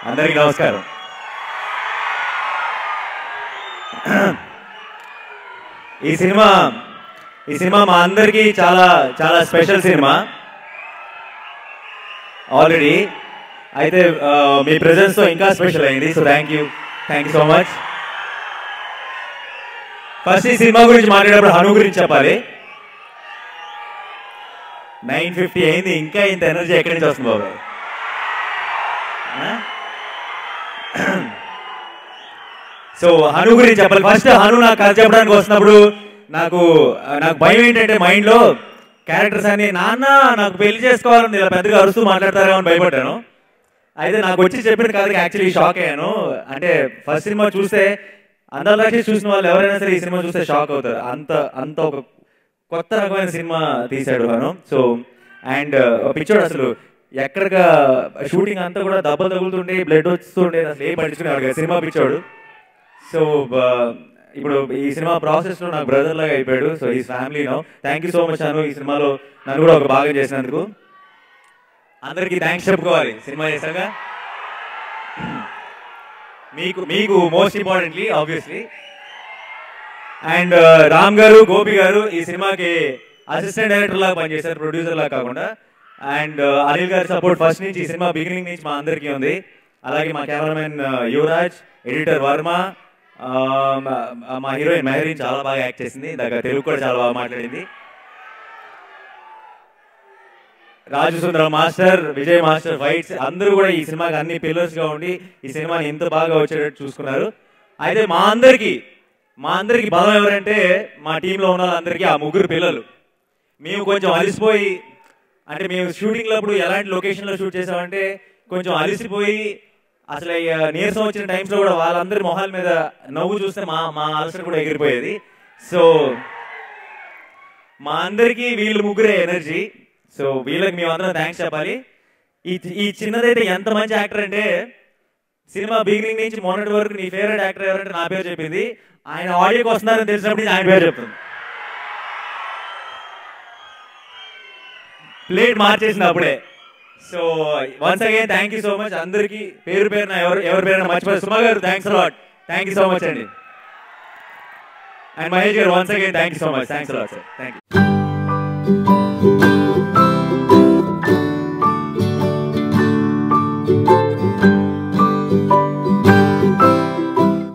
అందరికీ నమస్కారం ఈ సినిమా ఈ సినిమా మా అందరికీ చాలా చాలా స్పెషల్ సినిమా ఆల్రెడీ అయితే ఆ, మీ presence తో ఇంకా స్పెషల్ అయింది so thank you thank you so much first ఈ సినిమా గురించి మాట్లాడేటప్పుడు హను గురించి చెప్పాలి నైన్ ఫిఫ్టీ అయింది ఇంకా ఇంత ఎనర్జీ ఎక్కడి నుంచి వస్తుంది బాబాయ్ ఆ? సో హను గురించి చెప్పాలి ఫస్ట్ హను నాకు కథ చెప్పడానికి వస్తున్నప్పుడు నాకు నాకు భయం ఏంటంటే మైండ్లో క్యారెక్టర్స్ అని నాన్న నాకు పెళ్లి చేసుకోవాలని ఇలా పెద్దగా అరుస్తూ మాట్లాడతారేమో అని భయపడ్డాను అయితే నాకు వచ్చి చెప్పిన కథకి యాక్చువల్లీ షాక్ అయ్యాను అంటే ఫస్ట్ సినిమా చూస్తే అందరి లక్ష చూసిన వాళ్ళు ఎవరైనా సరే ఈ సినిమా చూస్తే షాక్ అవుతారు అంత అంత ఒక కొత్త రకమైన సినిమా తీశాడు మనం సో అండ్ పిచ్చోడు అసలు ఎక్కడిక షూటింగ్ అంతా కూడా దెబ్బలు తగులుతుండే బ్లడ్ వస్తుండే అసలు ఏం పట్టించుకునేవాడు కాదు. సినిమా పిచ్చోడు సో ఇప్పుడు ఈ సినిమా ప్రాసెస్ లో నాకు బ్రదర్ లాగా అయిపోయాడు సో ఈ ఫ్యామిలీ నో thank you so much Anu ఈ సినిమాలో నన్ను కూడా ఒక భాగం చేసినందుకు అందరికీ థ్యాంక్స్ చెప్పుకోవాలి సినిమా చేశాక మీకు మీకు most importantly obviously and Ram garu Gopi గారు ఈ సినిమాకి అసిస్టెంట్ డైరెక్టర్ లాగా పనిచేశారు ప్రొడ్యూసర్ లాగా కాకుండా అండ్ అనిల్ గారి సపోర్ట్ ఫస్ట్ నుంచి ఈ సినిమా బిగినింగ్ నుంచి మా అందరికీ ఉంది అలాగే మా కెమెరామెన్ యువరాజ్ ఎడిటర్ వర్మ ఆ, మా- మా హీరోయిన్ మెహరీన్ చాలా బాగా యాక్ట్ చేసింది దగ్గర తెలుగు కూడా చాలా బాగా మాట్లాడింది Raju Sundaram master Vijay master fights అందరూ కూడా ఈ సినిమాకి అన్ని పిల్లర్స్ గా ఉండి ఈ సినిమాని ఎంత బాగా వచ్చేటట్టు చూసుకున్నారు అయితే మా అందరికి మా అందరికి బలం ఎవరంటే మా టీంలో ఉన్న వాళ్ళందరికీ ఆ ముగ్గురు పిల్లలు మేము కొంచెం అలసిపోయి అంటే మేము షూటింగ్ అప్పుడు ఎలాంటి లొకేషన్ లో షూట్ చేసామంటే కొంచెం అలసిపోయి అసలు ఈ నీరసం వచ్చిన టైమ్స్ లో కూడా వాళ్ళందరి మొహాల మీద నవ్వు చూస్తే మా మా అలసట కూడా ఎగిరిపోయేది సో మా అందరికీ వీళ్ళు ముగ్గురే ఎనర్జీ సో వీళ్ళకి మేము అందరం థ్యాంక్స్ చెప్పాలి ఈ ఈ చిన్నదైతే ఎంత మంచి యాక్టర్ అంటే సినిమా బిగినింగ్ నుంచి మొన్నటి వరకు నీ ఫేవరెట్ యాక్టర్ ఎవరంటే నా పేరు చెప్పింది ఆయన ఆడియోకి వస్తున్నారని తెలిసినప్పుడు ఆయన పేరు చెప్తుంది ప్లేట్ మార్చేసింది అప్పుడే so once again thank you so much అందరికి పేరు పేరున ఎవరు ఎవరి పేరున మర్చిపోయి Suma garu thanks lot thank you so much అండి and Mahesh garu once again thank you so much thanks lot sir thank you